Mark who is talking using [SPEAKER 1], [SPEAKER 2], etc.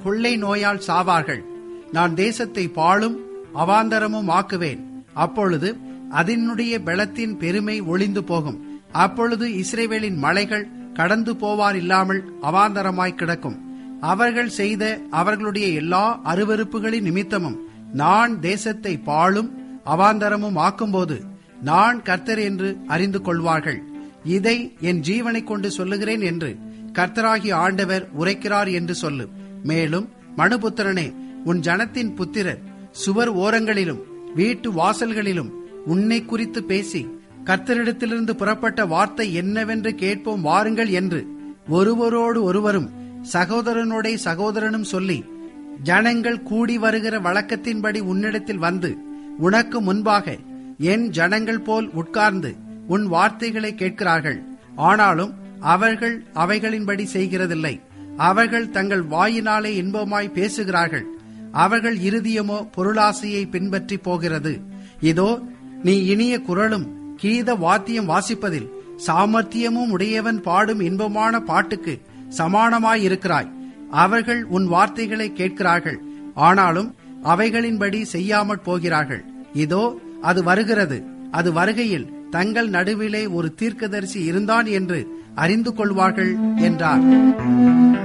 [SPEAKER 1] கொள்ளை நோயால் சாவார்கள் நான் தேசத்தை பாழும் அவாந்தரமும் ஆக்குவேன் அப்பொழுது அதனுடைய பெலத்தின் பெருமை ஒளிந்து போகும் அப்பொழுது இஸ்ரேவேலின் மலைகள் கடந்து போவார் இல்லாமல் அவாந்தரமாய் கிடக்கும் அவர்கள் செய்த அவர்களுடைய எல்லா அருவருப்புகளின் நிமித்தமும் நான் தேசத்தை பாழும் அவாந்தரமும் ஆக்கும்போது நான் கர்த்தர் என்று அறிந்து கொள்வார்கள் இதை என் ஜீவனை கொண்டு சொல்லுகிறேன் என்று கர்த்தராகி ஆண்டவர் உரைக்கிறார் என்று சொல்லு மேலும் மனுபுத்திரனே உன் ஜனத்தின் புத்திரர் சுவர் ஓரங்களிலும் வீட்டு வாசல்களிலும் உன்னை குறித்து பேசி கர்த்தரிடத்திலிருந்து புறப்பட்ட வார்த்தை என்னவென்று கேட்போம் வாருங்கள் என்று ஒருவரோடு ஒருவரும் சகோதரனோட சகோதரனும் சொல்லி ஜனங்கள் கூடி வருகிற வழக்கத்தின்படி உன்னிடத்தில் வந்து உனக்கு முன்பாக என் ஜனங்கள் போல் உட்கார்ந்து உன் வார்த்தைகளை கேட்கிறார்கள் ஆனாலும் அவர்கள் அவைகளின்படி செய்கிறதில்லை அவர்கள் தங்கள் வாயினாலே இன்பமாய் பேசுகிறார்கள் அவர்கள் இருதயமோ பொருளாசையை பின்பற்றி போகிறது இதோ நீ இனிய குரலும் கீத வாத்தியம் வாசிப்பதில் சாமர்த்தியமும் உடையவன் பாடும் இன்பமான பாட்டுக்கு சமானமாயிருக்கிறாய் அவர்கள் உன் வார்த்தைகளை கேட்கிறார்கள் ஆனாலும் அவைகளின்படி செய்யாமற் போகிறார்கள் இதோ அது வருகிறது அது வருகையில் தங்கள் நடுவிலே ஒரு தீர்க்கதரிசி இருந்தான் என்று அறிந்து கொள்வார்கள் என்றார்